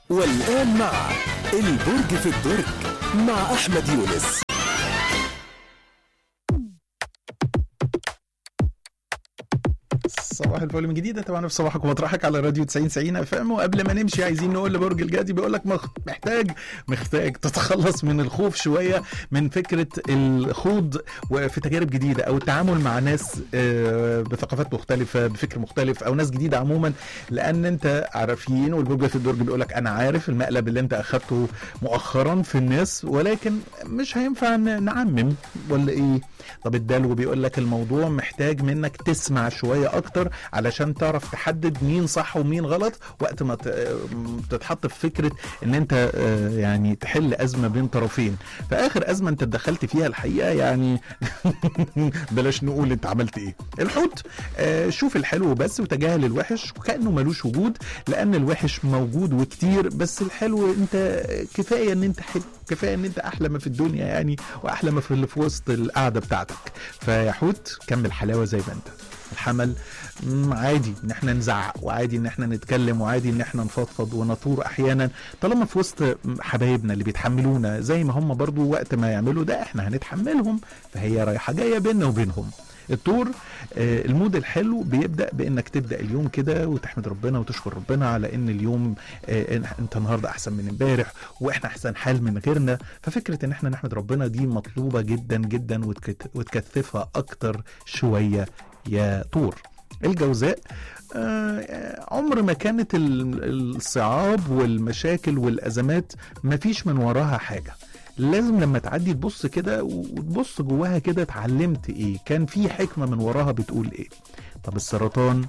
والآن مع البرج في الدرج مع أحمد يونس صباح الفل من جديد طبعا في صباحك ومطرحك على راديو 90 90 اف ام وقبل ما نمشي عايزين نقول لبرج الجدي بيقول لك مخ- محتاج محتاج تتخلص من الخوف شويه من فكره الخوض وفي تجارب جديده او التعامل مع ناس آه، بثقافات مختلفه بفكر مختلف او ناس جديده عموما لان انت عارفين والبرج في الدرج بيقول لك انا عارف المقلب اللي انت اخدته مؤخرا في الناس ولكن مش هينفع ن- نعمم ولا ايه طب الدلو بيقول لك الموضوع محتاج منك تسمع شويه اكتر علشان تعرف تحدد مين صح ومين غلط وقت ما ت- تتحط في فكره ان انت آه، يعني تحل ازمه بين طرفين فاخر ازمه انت اتدخلت فيها الحقيقه يعني بلاش نقول انت عملت ايه الحوت آه، شوف الحلو بس وتجاهل الوحش وكانه ملوش وجود لان الوحش موجود وكتير بس الحلو انت كفايه ان انت حلو كفايه ان انت احلى ما في الدنيا يعني واحلى ما في اللي في وسط القعده بتاعتك فيا حوت كمل حلاوه زي ما انت الحمل مم، عادي ان احنا نزعق وعادي ان احنا نتكلم وعادي ان احنا نفضفض ونثور احيانا طالما في وسط حبايبنا اللي بيتحملونا زي ما هم برضو وقت ما يعملوا ده احنا هنتحملهم فهي رايحه جايه بيننا وبينهم الطور آه، المود الحلو بيبدا بانك تبدا اليوم كده وتحمد ربنا وتشكر ربنا على ان اليوم آه، إن- انت النهارده احسن من امبارح واحنا احسن حال من غيرنا ففكره ان احنا نحمد ربنا دي مطلوبه جدا جدا وتكت- وتكثفها اكتر شويه يا طور الجوزاء آه، عمر ما كانت ال- الصعاب والمشاكل والازمات مفيش من وراها حاجه لازم لما تعدي تبص كده وتبص جواها كده اتعلمت ايه كان في حكمه من وراها بتقول ايه طب السرطان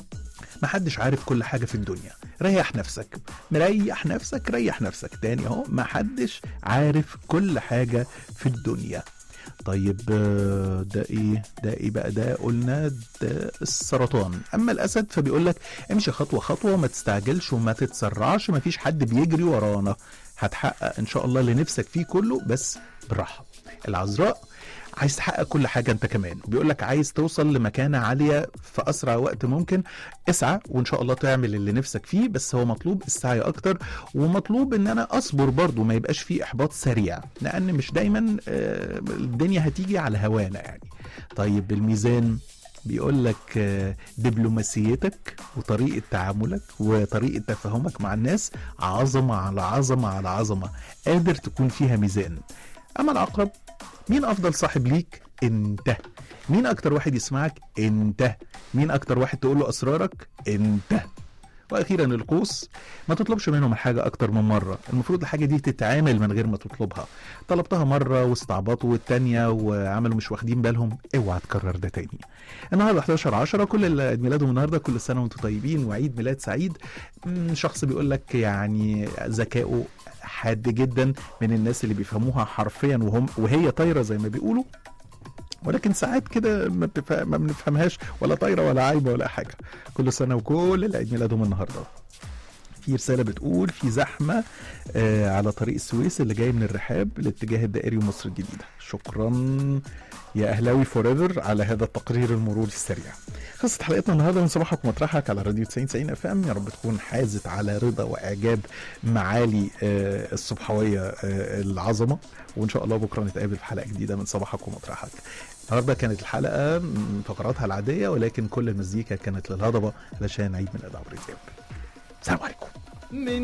محدش عارف كل حاجة في الدنيا ريح نفسك مريح نفسك ريح نفسك تاني اهو محدش عارف كل حاجة في الدنيا طيب آه، ده ايه ده ايه بقى ده قلنا ده السرطان اما الاسد فبيقول لك امشي خطوه خطوه وما تستعجلش وما تتسرعش ما فيش حد بيجري ورانا هتحقق ان شاء الله اللي نفسك فيه كله بس بالراحه العذراء عايز تحقق كل حاجه انت كمان بيقول لك عايز توصل لمكانه عاليه في اسرع وقت ممكن اسعى وان شاء الله تعمل اللي نفسك فيه بس هو مطلوب السعي اكتر ومطلوب ان انا اصبر برضو ما يبقاش فيه احباط سريع لان مش دايما آه، الدنيا هتيجي على هوانا يعني طيب الميزان بيقول لك آه، دبلوماسيتك وطريقة تعاملك وطريقة تفاهمك مع الناس عظمة على عظمة على عظمة قادر تكون فيها ميزان أما العقرب مين أفضل صاحب ليك؟ أنت مين أكتر واحد يسمعك؟ أنت مين أكتر واحد تقول له أسرارك؟ أنت واخيرا القوس ما تطلبش منهم الحاجه اكتر من مره المفروض الحاجه دي تتعامل من غير ما تطلبها طلبتها مره واستعبطوا والتانيه وعملوا مش واخدين بالهم اوعى تكرر ده تاني النهارده 11 10 كل اللي عيد ميلادهم النهارده كل سنه وانتم طيبين وعيد ميلاد سعيد مم، شخص بيقول لك يعني ذكائه حاد جدا من الناس اللي بيفهموها حرفيا وهم وهي طايره زي ما بيقولوا ولكن ساعات كده ما, بتف... ما بنفهمهاش ولا طايره ولا عايبه ولا حاجه كل سنه وكل اللي عيد ميلادهم النهارده في رساله بتقول في زحمه آه على طريق السويس اللي جاي من الرحاب الاتجاه الدائري ومصر الجديده شكرا يا اهلاوي فور ايفر على هذا التقرير المروري السريع خلصت حلقتنا النهارده من صباحك ومطرحك على راديو 90 90 اف ام يا رب تكون حازت على رضا واعجاب معالي آه الصبحويه آه العظمه وان شاء الله بكره نتقابل في حلقه جديده من صباحك ومطرحك النهارده كانت الحلقه من فقراتها العاديه ولكن كل المزيكا كانت للهضبه علشان عيد ميلاد عمرو دياب السلام عليكم من